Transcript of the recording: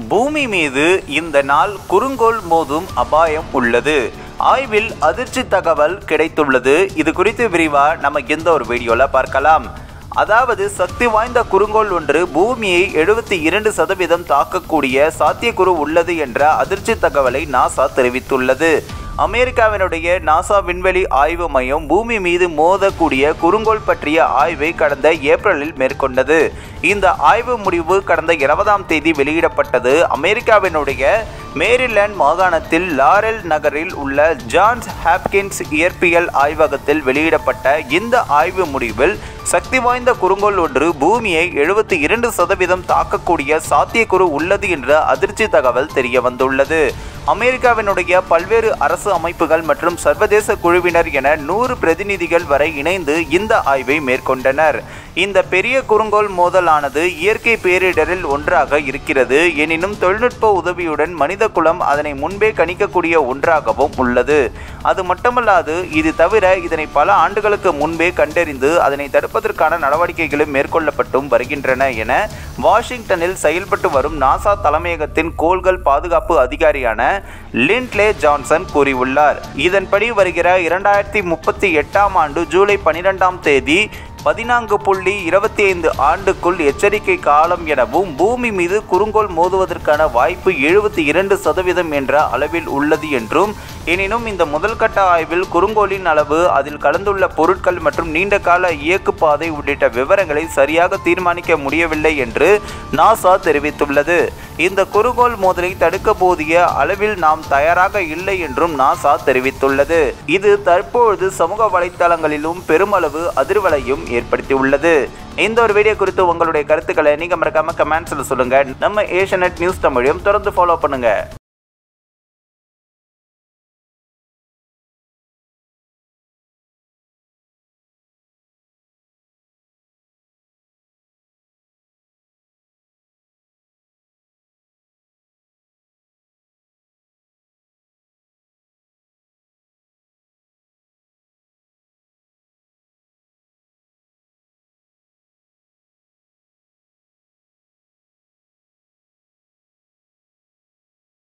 பூமி மீது இந்த நாள் குறுங்கோள் மோதும் அபாயம் உள்ளது ஆய்வில் அதிர்ச்சி தகவல் கிடைத்துள்ளது இது குறித்து விரிவா நம்ம இந்த ஒரு வீடியோல பார்க்கலாம் அதாவது சக்தி வாய்ந்த குறுங்கோள் ஒன்று பூமியை எழுபத்தி இரண்டு சதவீதம் தாக்கக்கூடிய சாத்தியக்கூறு உள்ளது என்ற அதிர்ச்சி தகவலை நாசா தெரிவித்துள்ளது அமெரிக்காவினுடைய நாசா விண்வெளி ஆய்வு மையம் பூமி மீது மோதக்கூடிய குறுங்கோள் பற்றிய ஆய்வை கடந்த ஏப்ரலில் மேற்கொண்டது இந்த ஆய்வு முடிவு கடந்த இருபதாம் தேதி வெளியிடப்பட்டது அமெரிக்காவினுடைய மேரிலேண்ட் மாகாணத்தில் லாரெல் நகரில் உள்ள ஜான்ஸ் ஹாப்கின்ஸ் இயற்பியல் ஆய்வகத்தில் வெளியிடப்பட்ட இந்த ஆய்வு முடிவில் சக்தி வாய்ந்த குறுங்கோள் ஒன்று பூமியை எழுபத்தி இரண்டு சதவீதம் தாக்கக்கூடிய சாத்தியக்கூறு உள்ளது என்ற அதிர்ச்சி தகவல் தெரிய வந்துள்ளது அமெரிக்காவினுடைய பல்வேறு அரசு அமைப்புகள் மற்றும் சர்வதேச குழுவினர் என நூறு பிரதிநிதிகள் வரை இணைந்து இந்த ஆய்வை மேற்கொண்டனர் இந்த பெரிய குறுங்கோள் மோதலானது இயற்கை பேரிடரில் ஒன்றாக இருக்கிறது எனினும் தொழில்நுட்ப உதவியுடன் மனித குலம் அதனை முன்பே கணிக்கக்கூடிய ஒன்றாகவும் உள்ளது அது மட்டுமல்லாது இது தவிர இதனை பல ஆண்டுகளுக்கு முன்பே கண்டறிந்து அதனை தடுப்பதற்கான நடவடிக்கைகளும் மேற்கொள்ளப்பட்டும் வருகின்றன என வாஷிங்டனில் செயல்பட்டு வரும் நாசா தலைமையகத்தின் கோள்கள் பாதுகாப்பு அதிகாரியான லிண்ட்லே ஜான்சன் கூறியுள்ளார் இதன்படி வருகிற இரண்டாயிரத்தி முப்பத்தி எட்டாம் ஆண்டு ஜூலை பனிரெண்டாம் தேதி பதினான்கு புள்ளி இருபத்தி ஐந்து ஆண்டுக்குள் எச்சரிக்கை காலம் எனவும் பூமி மீது குறுங்கோள் மோதுவதற்கான வாய்ப்பு எழுபத்தி இரண்டு சதவீதம் என்ற அளவில் உள்ளது என்றும் எனினும் இந்த முதல் கட்ட ஆய்வில் குறுங்கோளின் அளவு அதில் கலந்துள்ள பொருட்கள் மற்றும் நீண்ட கால இயக்கு பாதை உள்ளிட்ட விவரங்களை சரியாக தீர்மானிக்க முடியவில்லை என்று நாசா தெரிவித்துள்ளது இந்த குறுங்கோள் மோதலை தடுக்க போதிய அளவில் நாம் தயாராக இல்லை என்றும் நாசா தெரிவித்துள்ளது இது தற்பொழுது சமூக வலைத்தளங்களிலும் பெருமளவு அதிர்வலையும் ஏற்படுத்தியுள்ளது இந்த ஒரு வீடியோ குறித்து உங்களுடைய கருத்துக்களை நீங்க மறக்காம கமெண்ட்ஸ்ல சொல்லுங்க நம்ம ஏஷியநெட் நியூஸ் தமிழையும் தொடர்ந்து ஃபாலோ பண்ணுங்க